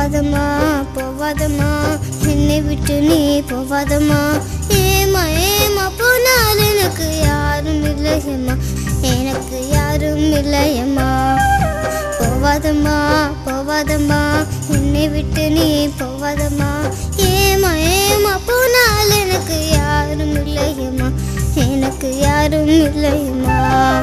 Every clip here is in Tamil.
போவாதம்மா போவாதம்மா என்னை விட்டு நீ போவாதம்மா ஏமா ஏமா போனால் எனக்கு யாரும் இல்லையம்மா எனக்கு யாரும் இல்லையம்மா போவாதம்மா போவாதம்மா என்னை விட்டு நீ போவாதம்மா ஏமா ஏமா போனால் எனக்கு யாரும் இல்லையம்மா எனக்கு யாரும் இல்லையம்மா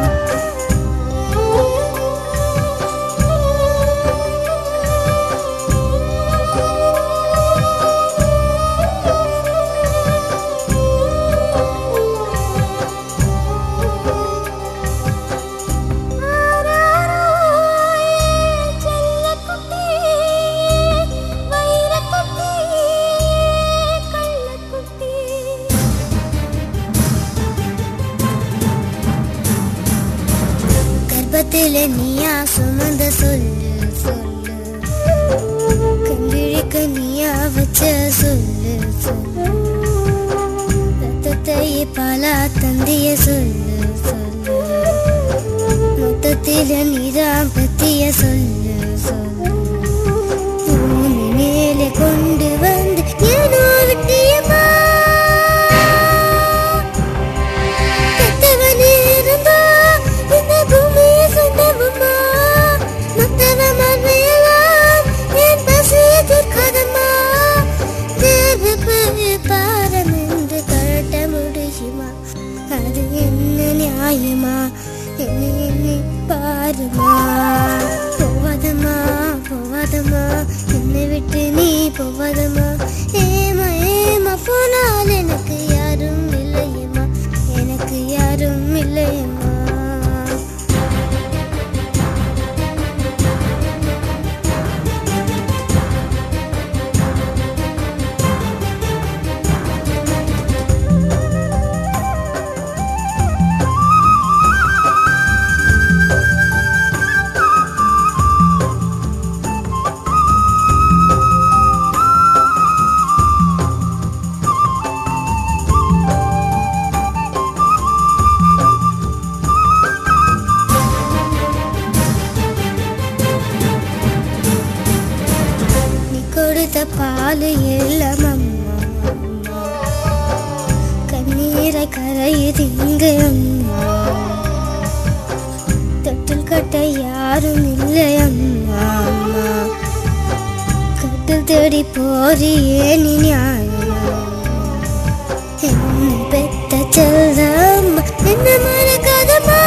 கர்ப்பத்தில் நீயா சுமந்த சொல்லு சொல்லு கண்விழிக்க நீயா வச்ச சொல்லு சொல்லு ரத்தத்தை பாலா தந்திய சொல்லு சொல்லு மொத்தத்தில் நீதான் பத்திய சொல்லு சொல்லு பூமி மேலே கொண்டு வந்து ஏனோ விட்டியம்மா பெத்தவன் இருந்தா இந்த பூமியை சொந்தமம்மா மத்தவன் மண்மையெல்லாம் என் பசியை தீர்க்காதம்மா தேவ பாரம் என்று கழட்ட முடியுமா அது என்ன நியாயமா என்ன என்ன பாருமா போவாதம்மா போவாதம்மா என்னை விட்டு நீ போவாதம்மா ஏமா ஏமா போனால் எனக்கு யாரும் இல்லையம்மா எனக்கு யாரும் இல்லையம்மா நீ கொடுத்த பால் எல்லாம் அம்மா அம்மா. கண்ணீரை கரையுது இங்கு அம்மா தொட்டில் கட்ட யாரும் இல்லை அம்மா அம்மா கட்டில் தேடி போறியே நீ நியாயமா என்ன பெத்த செல்லம் என்ன மறக்காதம்மா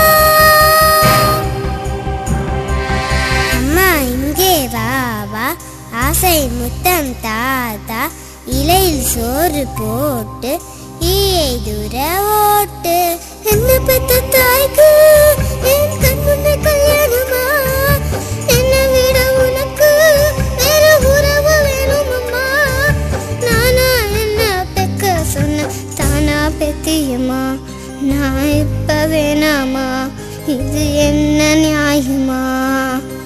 அம்மா இங்கே வா வா ஆசை முத்தம் தாத்தா இலையில் சோறு போட்டு ஈயை தூர ஓட்டு என்ன பெத்த தாய்க்கு என் கண்முன்ன கல்யாணமா என்ன விட உனக்கு வேற உறவு வேணுமம்மா நானா என்ன பெக்க சொன்ன தானா பெத்தியம்மா நான் இப்ப வேணாமா இது என்ன நியாயமா